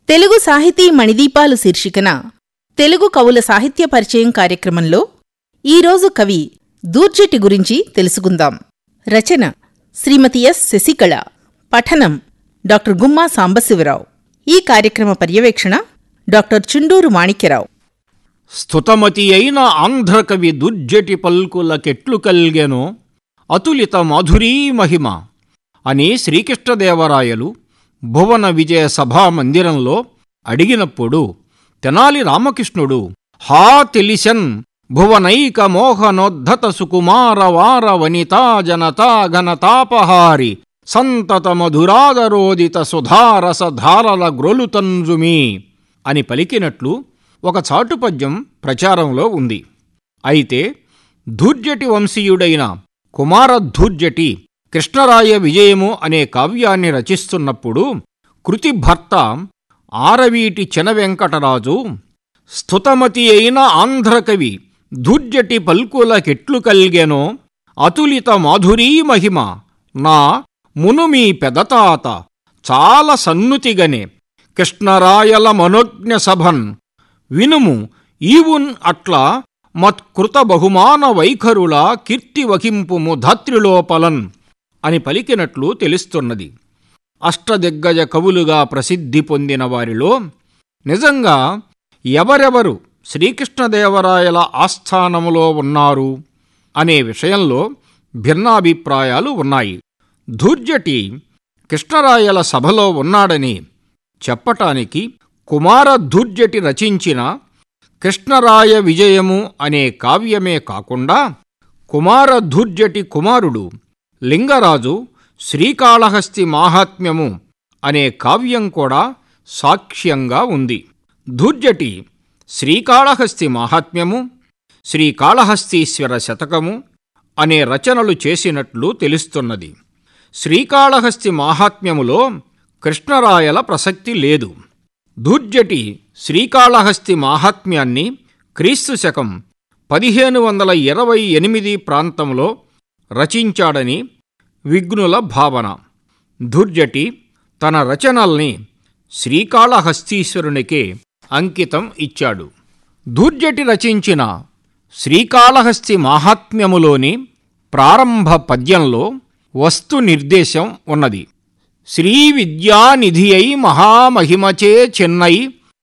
తెలుగు సాహితీ మణిదీపాలు శీర్షికన తెలుగు కవుల సాహిత్య పరిచయం కార్యక్రమంలో ఈరోజు కవి దూర్జటి గురించి తెలుసుకుందాం రచన శ్రీమతి ఎస్ శశికళ పఠనం డాక్టర్ గుమ్మా సాంబశివరావు ఈ కార్యక్రమ పర్యవేక్షణ డాక్టర్ చుండూరు మాణిక్యరావు స్తుతమతి అయిన ఆంధ్రకవి దుర్జటి పల్కులకెట్లు కల్గెనో అతులిత మాధురీ మహిమ అని శ్రీకృష్ణదేవరాయలు భువన విజయ సభా మందిరంలో అడిగినప్పుడు తెనాలి రామకృష్ణుడు హా తెలిసన్ భువనైక మోహనోద్ధత సుకుమార వార వనితా జనతా ఘనతాపహారి సంతత మధురాదరోదిత సుధారసధారల గ్రొలుతంజుమి అని పలికినట్లు ఒక చాటుపద్యం ప్రచారంలో ఉంది అయితే ధూర్జటి వంశీయుడైన కుమారధూర్జటి కృష్ణరాయ విజయము అనే కావ్యాన్ని రచిస్తున్నప్పుడు కృతి భర్త ఆరవీటి చెనవెంకటరాజు స్తుతమతి అయిన ఆంధ్రకవి ధూర్జటి పల్కులకెట్లు కల్గెనో అతులిత మాధురీ మహిమ నా మునుమీ పెదతాత చాలా సన్నుతిగనే కృష్ణరాయల మనోజ్ఞ సభన్ వినుము ఈవున్ అట్ల మత్కృత బహుమాన వైఖరుల కీర్తి వహింపుము ధాత్రిలోపలన్ అని పలికినట్లు తెలుస్తున్నది అష్టదిగ్గజ కవులుగా ప్రసిద్ధి పొందిన వారిలో నిజంగా ఎవరెవరు శ్రీకృష్ణదేవరాయల ఆస్థానములో ఉన్నారు అనే విషయంలో భిన్నాభిప్రాయాలు ఉన్నాయి ధూర్జటి కృష్ణరాయల సభలో ఉన్నాడని చెప్పటానికి కుమార ధూర్జటి రచించిన కృష్ణరాయ విజయము అనే కావ్యమే కాకుండా కుమార ధూర్జటి కుమారుడు లింగరాజు శ్రీకాళహస్తి మాహాత్మ్యము అనే కావ్యం కూడా సాక్ష్యంగా ఉంది ధూర్జటి శ్రీకాళహస్తి మాహాత్మ్యము శ్రీకాళహస్తీశ్వర శతకము అనే రచనలు చేసినట్లు తెలుస్తున్నది శ్రీకాళహస్తి మాహాత్మ్యములో కృష్ణరాయల ప్రసక్తి లేదు ధూర్జటి శ్రీకాళహస్తి మాహాత్మ్యాన్ని క్రీస్తు శకం పదిహేను వందల ఇరవై ఎనిమిది ప్రాంతంలో రచించాడని విఘ్నుల భావన ధూర్జటి తన రచనల్ని శ్రీకాళహస్తీశ్వరునికే అంకితం ఇచ్చాడు ధూర్జటి రచించిన శ్రీకాళహస్తి మాహాత్మ్యములోని ప్రారంభ పద్యంలో వస్తు నిర్దేశం ఉన్నది శ్రీ విద్యానిధి అయి మహామహిమచే చెన్నై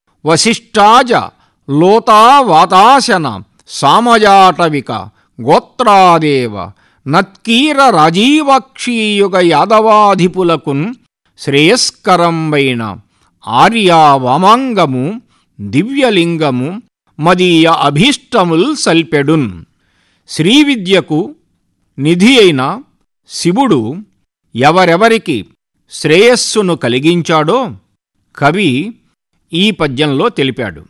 వశిష్టాజ లోతా వాతాశన సామజాటవిక గోత్రాదేవ నత్కీర రాజీవాక్షీయుగ యాదవాధిపులకున్ శ్రేయస్కరంబైన ఆర్యా వామాంగము దివ్యలింగము మదీయ అభీష్టముల్ సల్పెడున్ శ్రీవిద్యకు నిధి అయిన శివుడు ఎవరెవరికి శ్రేయస్సును కలిగించాడో కవి ఈ పద్యంలో తెలిపాడు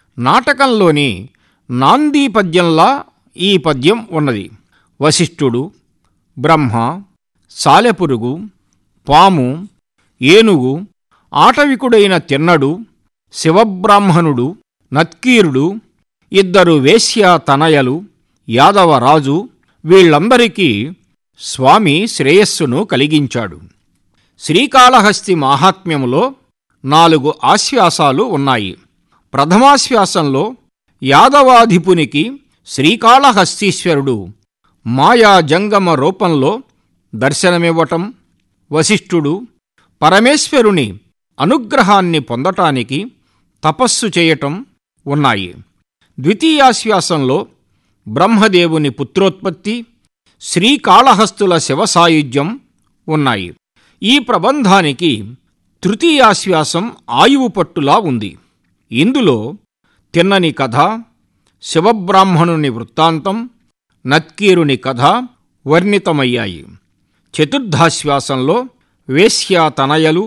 నాటకంలోని నాందీ పద్యంలా ఈ పద్యం ఉన్నది వశిష్ఠుడు బ్రహ్మ సాలెపురుగు పాము ఏనుగు ఆటవికుడైన తిన్నడు శివబ్రాహ్మణుడు నత్కీరుడు ఇద్దరు వేశ్య తనయలు యాదవరాజు వీళ్ళందరికీ స్వామి శ్రేయస్సును కలిగించాడు శ్రీకాళహస్తి మాహాత్మ్యములో నాలుగు ఆశ్వాసాలు ఉన్నాయి ప్రథమాశ్వాసంలో యాదవాధిపునికి శ్రీకాళహస్తీశ్వరుడు మాయా జంగమ రూపంలో దర్శనమివ్వటం వశిష్ఠుడు పరమేశ్వరుని అనుగ్రహాన్ని పొందటానికి తపస్సు చేయటం ఉన్నాయి ద్వితీయాశ్వాసంలో బ్రహ్మదేవుని పుత్రోత్పత్తి శ్రీకాళహస్తుల శివసాయుధ్యం ఉన్నాయి ఈ ప్రబంధానికి తృతీయాశ్వాసం ఆయువు పట్టులా ఉంది ఇందులో తిన్నని కథ శివబ్రాహ్మణుని వృత్తాంతం నత్కీరుని కథ వర్ణితమయ్యాయి చతుర్థాశ్వాసంలో వేశ్యాతనయలు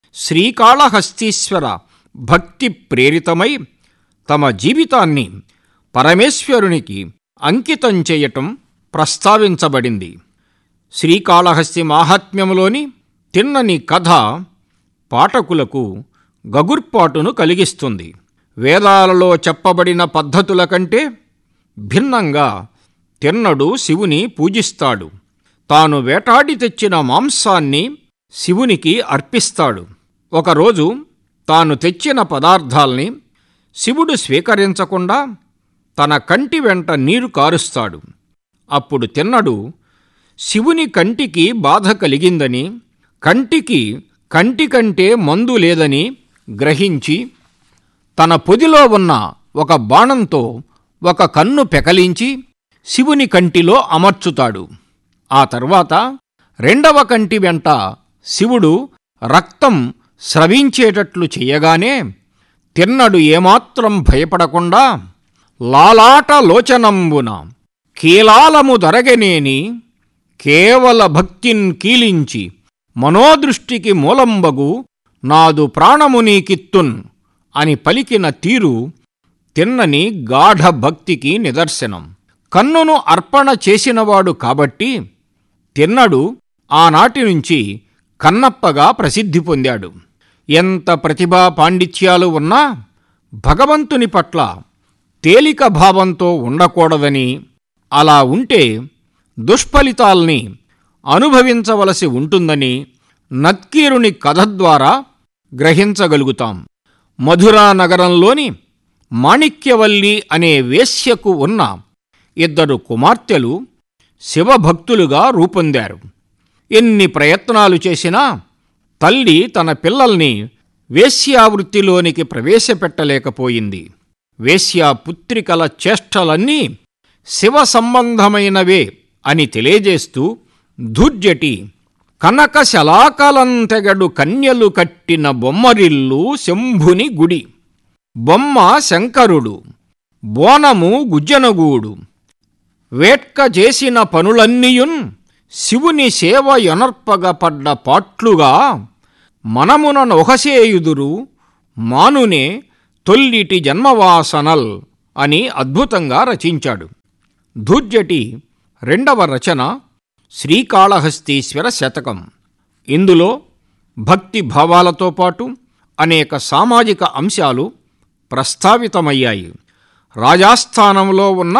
శ్రీకాళహస్తీశ్వర భక్తి ప్రేరితమై తమ జీవితాన్ని పరమేశ్వరునికి అంకితం చేయటం ప్రస్తావించబడింది శ్రీకాళహస్తి మాహాత్మ్యములోని తిన్నని కథ పాఠకులకు గగుర్పాటును కలిగిస్తుంది వేదాలలో చెప్పబడిన పద్ధతుల కంటే భిన్నంగా తిన్నడు శివుని పూజిస్తాడు తాను వేటాడి తెచ్చిన మాంసాన్ని శివునికి అర్పిస్తాడు ఒకరోజు తాను తెచ్చిన పదార్థాల్ని శివుడు స్వీకరించకుండా తన కంటి వెంట నీరు కారుస్తాడు అప్పుడు తిన్నడు శివుని కంటికి బాధ కలిగిందని కంటికి కంటి కంటే మందు లేదని గ్రహించి తన పొదిలో ఉన్న ఒక బాణంతో ఒక కన్ను పెకలించి శివుని కంటిలో అమర్చుతాడు ఆ తర్వాత రెండవ కంటి వెంట శివుడు రక్తం స్రవించేటట్లు చెయ్యగానే తిన్నడు ఏమాత్రం భయపడకుండా లాలాట లోచనంబున కీలాలము దొరగనేని కేవల భక్తిన్ కీలించి మనోదృష్టికి మూలంబగు నాదు ప్రాణము నీకిత్తున్ అని పలికిన తీరు తిన్నని గాఢ భక్తికి నిదర్శనం కన్నును అర్పణ చేసినవాడు కాబట్టి తిన్నడు ఆనాటి నుంచి కన్నప్పగా ప్రసిద్ధి పొందాడు ఎంత ప్రతిభా పాండిత్యాలు ఉన్నా భగవంతుని పట్ల తేలిక భావంతో ఉండకూడదని అలా ఉంటే దుష్ఫలితాల్ని అనుభవించవలసి ఉంటుందని నత్కీరుని కథ ద్వారా గ్రహించగలుగుతాం మధురా నగరంలోని మాణిక్యవల్లి అనే వేశ్యకు ఉన్న ఇద్దరు కుమార్తెలు శివభక్తులుగా రూపొందారు ఎన్ని ప్రయత్నాలు చేసినా తల్లి తన పిల్లల్ని వేశ్యావృత్తిలోనికి ప్రవేశపెట్టలేకపోయింది వేశ్యా పుత్రికల చేష్టలన్నీ శివ సంబంధమైనవే అని తెలియజేస్తూ ధూర్జటి కనక శలాకలంతెగడు కన్యలు కట్టిన బొమ్మరిల్లు శంభుని గుడి బొమ్మ శంకరుడు బోనము గుజ్జనగూడు వేట్క చేసిన పనులన్నీయున్ శివుని సేవ యొనర్పగ పడ్డ పాట్లుగా మనమున నొహసేయుదురు మానునే తొల్లిటి జన్మవాసనల్ అని అద్భుతంగా రచించాడు ధూర్జటి రెండవ రచన శ్రీకాళహస్తీశ్వర శతకం ఇందులో భక్తి భావాలతో పాటు అనేక సామాజిక అంశాలు ప్రస్తావితమయ్యాయి రాజాస్థానంలో ఉన్న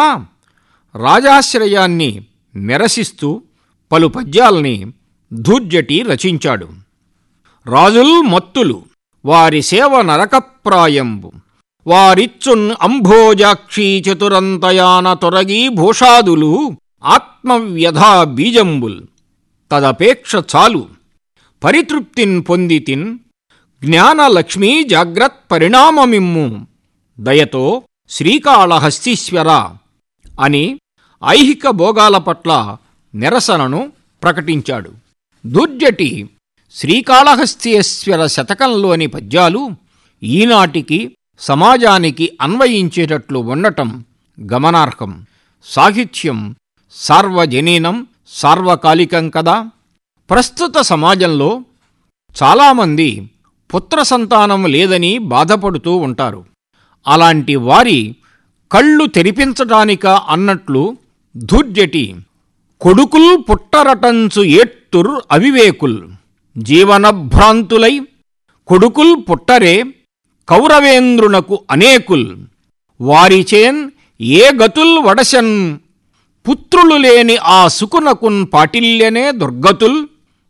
రాజాశ్రయాన్ని నిరసిస్తూ పలు పద్యాల్ని ధూర్జటి రచించాడు రాజుల్ మత్తులు వారి సేవ నరకప్రాయంబు వారిచ్చున్ అంభోజాక్షి చతురంతయాన తొరగి భూషాదులు ఆత్మవ్యధా బీజంబుల్ తదపేక్ష చాలు పరితృప్తిన్ పొందితిన్ జ్ఞానలక్ష్మీ జాగ్రత్ పరిణామమిమ్ము దయతో శ్రీకాళహస్తీశ్వర అని ఐహిక భోగాల పట్ల నిరసనను ప్రకటించాడు దుర్జటి శ్రీకాళహస్తీశ్వర శతకంలోని పద్యాలు ఈనాటికి సమాజానికి అన్వయించేటట్లు ఉండటం గమనార్హం సాహిత్యం సార్వజనీనం సార్వకాలికం కదా ప్రస్తుత సమాజంలో చాలామంది పుత్ర సంతానం లేదని బాధపడుతూ ఉంటారు అలాంటి వారి కళ్ళు తెరిపించటానిక అన్నట్లు ధూర్జటి కొడుకుల్ పుట్టరటంచు ఏట్టుర్ అవివేకుల్ జీవనభ్రాంతులై కొడుకుల్ పుట్టరే కౌరవేంద్రునకు అనేకుల్ వారిచేన్ ఏ గతుల్ వడశన్ పుత్రులు లేని ఆ సుకునకున్ పాటిల్యనే దుర్గతుల్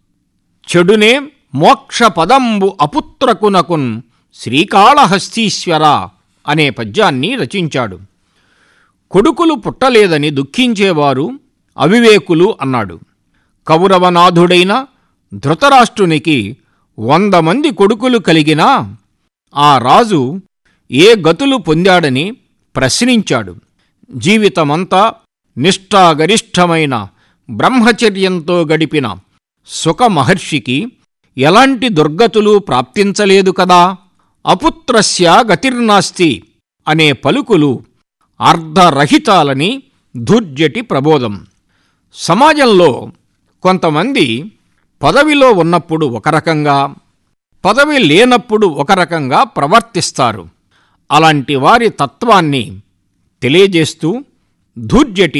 చెడునే మోక్ష పదంబు అపుత్రకునకున్ శ్రీకాళహస్తీశ్వర అనే పద్యాన్ని రచించాడు కొడుకులు పుట్టలేదని దుఃఖించేవారు అవివేకులు అన్నాడు కౌరవనాథుడైన ధృతరాష్ట్రునికి వంద మంది కొడుకులు కలిగినా ఆ రాజు ఏ గతులు పొందాడని ప్రశ్నించాడు జీవితమంతా నిష్ఠాగరిష్టమైన బ్రహ్మచర్యంతో గడిపిన సుఖ మహర్షికి ఎలాంటి దుర్గతులు ప్రాప్తించలేదు కదా అపుత్రస్య గతిర్నాస్తి అనే పలుకులు అర్ధరహితాలని ధూర్జటి ప్రబోధం సమాజంలో కొంతమంది పదవిలో ఉన్నప్పుడు ఒక రకంగా పదవి లేనప్పుడు ఒక రకంగా ప్రవర్తిస్తారు అలాంటి వారి తత్వాన్ని తెలియజేస్తూ ధూర్జటి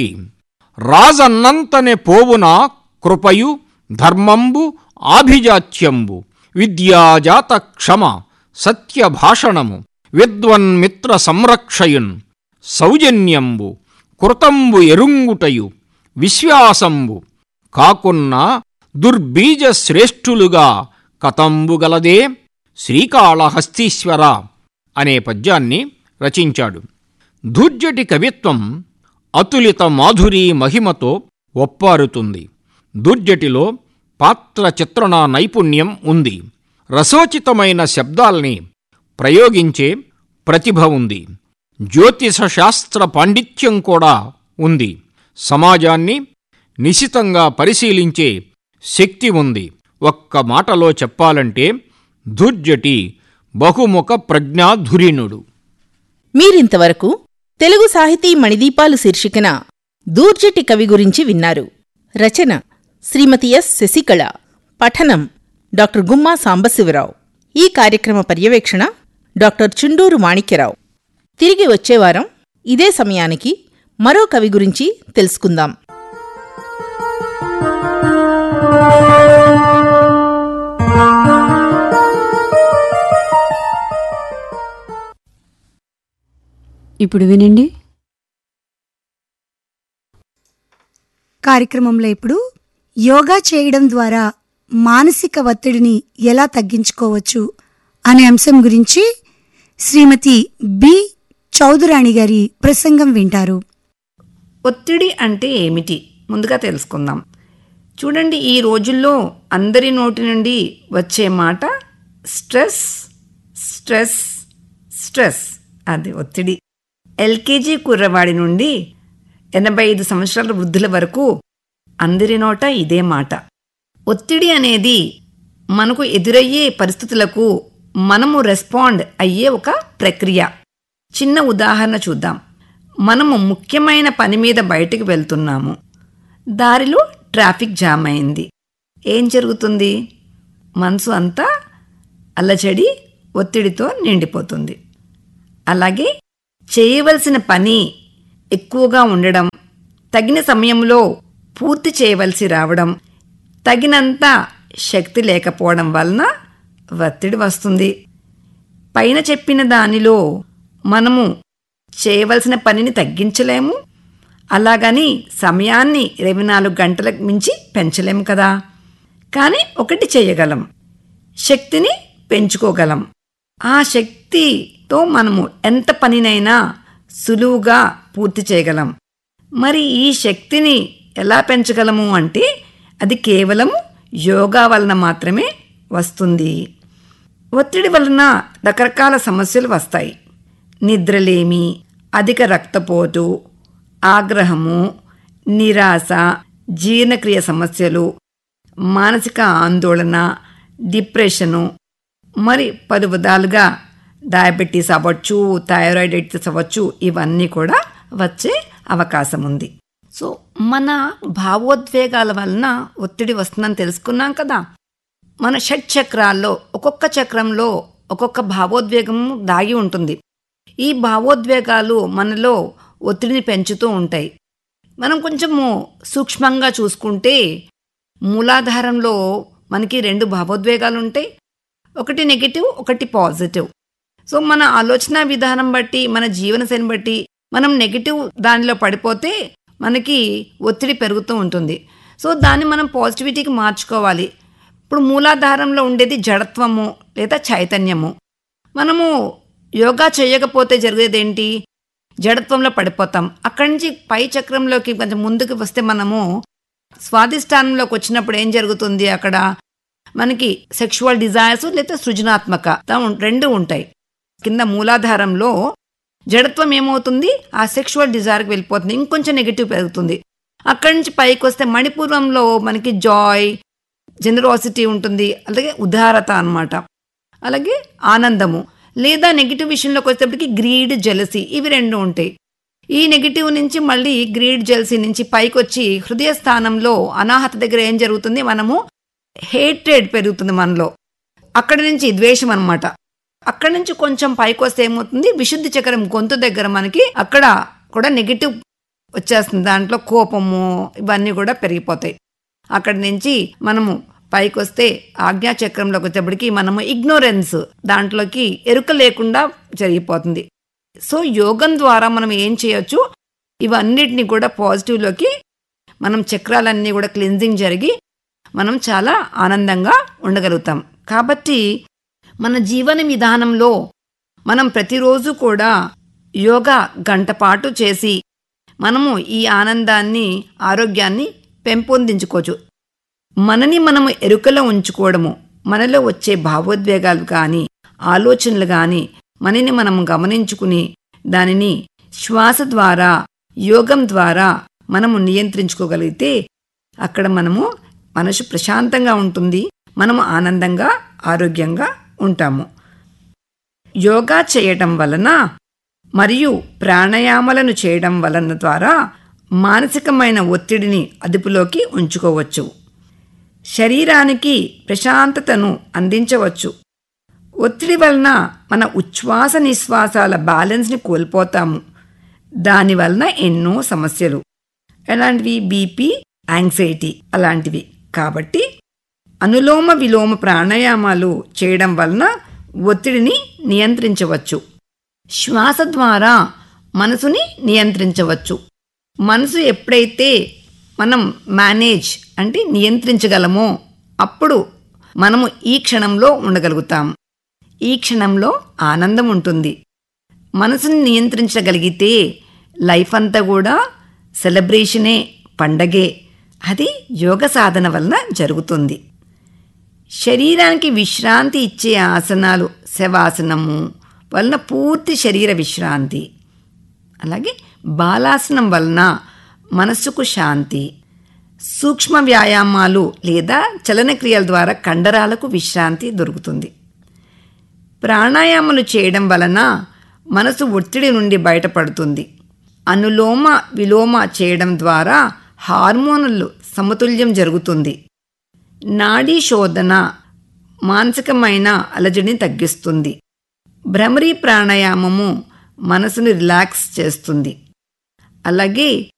రాజన్నంతనే పోవున కృపయు ధర్మంబు ఆభిజాత్యంబు విద్యాజాత క్షమ సత్యభాషణము విద్వన్మిత్ర సంరక్షయున్ సౌజన్యంబు కృతంబు ఎరుంగుటయు విశ్వాసంబు కాకున్న దుర్బీజ శ్రేష్ఠులుగా కతంబు గలదే శ్రీకాళహస్తీశ్వర అనే పద్యాన్ని రచించాడు దుర్జటి కవిత్వం అతులిత మాధురీ మహిమతో ఒప్పారుతుంది దుర్జటిలో పాత్ర చిత్రణ నైపుణ్యం ఉంది రసోచితమైన శబ్దాల్ని ప్రయోగించే ప్రతిభ ఉంది జ్యోతిష శాస్త్ర పాండిత్యం కూడా ఉంది సమాజాన్ని నిశితంగా పరిశీలించే శక్తి ఉంది ఒక్క మాటలో చెప్పాలంటే దుర్జటి బహుముఖ ప్రజ్ఞాధురీణుడు మీరింతవరకు తెలుగు సాహితీ మణిదీపాలు శీర్షికన దూర్జటి కవి గురించి విన్నారు రచన శ్రీమతి ఎస్ శశికళ పఠనం డాక్టర్ గుమ్మా సాంబశివరావు ఈ కార్యక్రమ పర్యవేక్షణ డాక్టర్ చుండూరు మాణిక్యరావు తిరిగి వచ్చేవారం ఇదే సమయానికి మరో కవి గురించి తెలుసుకుందాం ఇప్పుడు వినండి కార్యక్రమంలో ఇప్పుడు యోగా చేయడం ద్వారా మానసిక ఒత్తిడిని ఎలా తగ్గించుకోవచ్చు అనే అంశం గురించి శ్రీమతి బి చౌదరాణి గారి ప్రసంగం వింటారు ఒత్తిడి అంటే ఏమిటి ముందుగా తెలుసుకుందాం చూడండి ఈ రోజుల్లో అందరి నోటి నుండి వచ్చే మాట స్ట్రెస్ స్ట్రెస్ స్ట్రెస్ అది ఒత్తిడి ఎల్కేజీ కుర్రవాడి నుండి ఎనభై ఐదు సంవత్సరాల వృద్ధుల వరకు అందరి నోట ఇదే మాట ఒత్తిడి అనేది మనకు ఎదురయ్యే పరిస్థితులకు మనము రెస్పాండ్ అయ్యే ఒక ప్రక్రియ చిన్న ఉదాహరణ చూద్దాం మనము ముఖ్యమైన పని మీద బయటికి వెళ్తున్నాము దారిలో ట్రాఫిక్ జామ్ అయింది ఏం జరుగుతుంది మనసు అంతా అల్లచడి ఒత్తిడితో నిండిపోతుంది అలాగే చేయవలసిన పని ఎక్కువగా ఉండడం తగిన సమయంలో పూర్తి చేయవలసి రావడం తగినంత శక్తి లేకపోవడం వలన ఒత్తిడి వస్తుంది పైన చెప్పిన దానిలో మనము చేయవలసిన పనిని తగ్గించలేము అలాగని సమయాన్ని ఇరవై నాలుగు గంటలకు మించి పెంచలేము కదా కానీ ఒకటి చేయగలం శక్తిని పెంచుకోగలం ఆ శక్తితో మనము ఎంత పనినైనా సులువుగా పూర్తి చేయగలం మరి ఈ శక్తిని ఎలా పెంచగలము అంటే అది కేవలం యోగా వలన మాత్రమే వస్తుంది ఒత్తిడి వలన రకరకాల సమస్యలు వస్తాయి నిద్రలేమి అధిక రక్తపోటు ఆగ్రహము నిరాశ జీర్ణక్రియ సమస్యలు మానసిక ఆందోళన డిప్రెషను మరి పలు విధాలుగా డయాబెటీస్ అవ్వచ్చు థైరాయిడైటిస్ అవ్వచ్చు ఇవన్నీ కూడా వచ్చే అవకాశం ఉంది సో మన భావోద్వేగాల వలన ఒత్తిడి వస్తుందని తెలుసుకున్నాం కదా మన షట్ చక్రాల్లో ఒక్కొక్క చక్రంలో ఒక్కొక్క భావోద్వేగం దాగి ఉంటుంది ఈ భావోద్వేగాలు మనలో ఒత్తిడిని పెంచుతూ ఉంటాయి మనం కొంచెము సూక్ష్మంగా చూసుకుంటే మూలాధారంలో మనకి రెండు భావోద్వేగాలు ఉంటాయి ఒకటి నెగిటివ్ ఒకటి పాజిటివ్ సో మన ఆలోచన విధానం బట్టి మన జీవనశైలిని బట్టి మనం నెగిటివ్ దానిలో పడిపోతే మనకి ఒత్తిడి పెరుగుతూ ఉంటుంది సో దాన్ని మనం పాజిటివిటీకి మార్చుకోవాలి ఇప్పుడు మూలాధారంలో ఉండేది జడత్వము లేదా చైతన్యము మనము యోగా చేయకపోతే జరిగేది ఏంటి జడత్వంలో పడిపోతాం అక్కడి నుంచి పై చక్రంలోకి కొంచెం ముందుకు వస్తే మనము స్వాధిష్టానంలోకి వచ్చినప్పుడు ఏం జరుగుతుంది అక్కడ మనకి సెక్షువల్ డిజైర్స్ లేదా సృజనాత్మక రెండు ఉంటాయి కింద మూలాధారంలో జడత్వం ఏమవుతుంది ఆ సెక్షువల్ డిజైర్కి వెళ్ళిపోతుంది ఇంకొంచెం నెగిటివ్ పెరుగుతుంది అక్కడి నుంచి పైకి వస్తే మణిపూర్వంలో మనకి జాయ్ జనరాసిటీ ఉంటుంది అలాగే ఉదారత అన్నమాట అలాగే ఆనందము లేదా నెగిటివ్ విషయంలోకి వచ్చేటప్పటికి గ్రీడ్ జెలసీ ఇవి రెండు ఉంటాయి ఈ నెగిటివ్ నుంచి మళ్ళీ గ్రీడ్ జెలసీ నుంచి పైకి వచ్చి హృదయ స్థానంలో అనాహత దగ్గర ఏం జరుగుతుంది మనము హేట్రేడ్ పెరుగుతుంది మనలో అక్కడి నుంచి ద్వేషం అన్నమాట అక్కడి నుంచి కొంచెం పైకి వస్తే ఏమవుతుంది విశుద్ధి చక్రం గొంతు దగ్గర మనకి అక్కడ కూడా నెగిటివ్ వచ్చేస్తుంది దాంట్లో కోపము ఇవన్నీ కూడా పెరిగిపోతాయి అక్కడి నుంచి మనము పైకి వస్తే ఆజ్ఞా చక్రంలోకి వచ్చేప్పటికి మనము ఇగ్నోరెన్స్ దాంట్లోకి ఎరుక లేకుండా జరిగిపోతుంది సో యోగం ద్వారా మనం ఏం చేయొచ్చు ఇవన్నిటిని కూడా పాజిటివ్లోకి మనం చక్రాలన్నీ కూడా క్లిన్జింగ్ జరిగి మనం చాలా ఆనందంగా ఉండగలుగుతాం కాబట్టి మన జీవన విధానంలో మనం ప్రతిరోజు కూడా యోగా గంట పాటు చేసి మనము ఈ ఆనందాన్ని ఆరోగ్యాన్ని పెంపొందించుకోవచ్చు మనని మనము ఎరుకలో ఉంచుకోవడము మనలో వచ్చే భావోద్వేగాలు కానీ ఆలోచనలు కానీ మనని మనం గమనించుకుని దానిని శ్వాస ద్వారా యోగం ద్వారా మనము నియంత్రించుకోగలిగితే అక్కడ మనము మనసు ప్రశాంతంగా ఉంటుంది మనము ఆనందంగా ఆరోగ్యంగా ఉంటాము యోగా చేయటం వలన మరియు ప్రాణాయామాలను చేయడం వలన ద్వారా మానసికమైన ఒత్తిడిని అదుపులోకి ఉంచుకోవచ్చు శరీరానికి ప్రశాంతతను అందించవచ్చు ఒత్తిడి వలన మన ఉచ్ఛ్వాస నిశ్వాసాల బ్యాలెన్స్ని కోల్పోతాము దాని వలన ఎన్నో సమస్యలు ఎలాంటివి బీపీ యాంగ్జైటీ అలాంటివి కాబట్టి అనులోమ విలోమ ప్రాణాయామాలు చేయడం వలన ఒత్తిడిని నియంత్రించవచ్చు శ్వాస ద్వారా మనసుని నియంత్రించవచ్చు మనసు ఎప్పుడైతే మనం మేనేజ్ అంటే నియంత్రించగలమో అప్పుడు మనము ఈ క్షణంలో ఉండగలుగుతాం ఈ క్షణంలో ఆనందం ఉంటుంది మనసుని నియంత్రించగలిగితే లైఫ్ అంతా కూడా సెలబ్రేషనే పండగే అది యోగ సాధన వలన జరుగుతుంది శరీరానికి విశ్రాంతి ఇచ్చే ఆసనాలు శవాసనము వలన పూర్తి శరీర విశ్రాంతి అలాగే బాలాసనం వలన మనస్సుకు శాంతి సూక్ష్మ వ్యాయామాలు లేదా చలనక్రియల ద్వారా కండరాలకు విశ్రాంతి దొరుకుతుంది ప్రాణాయామాలు చేయడం వలన మనసు ఒత్తిడి నుండి బయటపడుతుంది అనులోమ విలోమ చేయడం ద్వారా హార్మోనులు సమతుల్యం జరుగుతుంది నాడీ శోధన మానసికమైన అలజడిని తగ్గిస్తుంది భ్రమరీ ప్రాణాయామము మనసును రిలాక్స్ చేస్తుంది అలాగే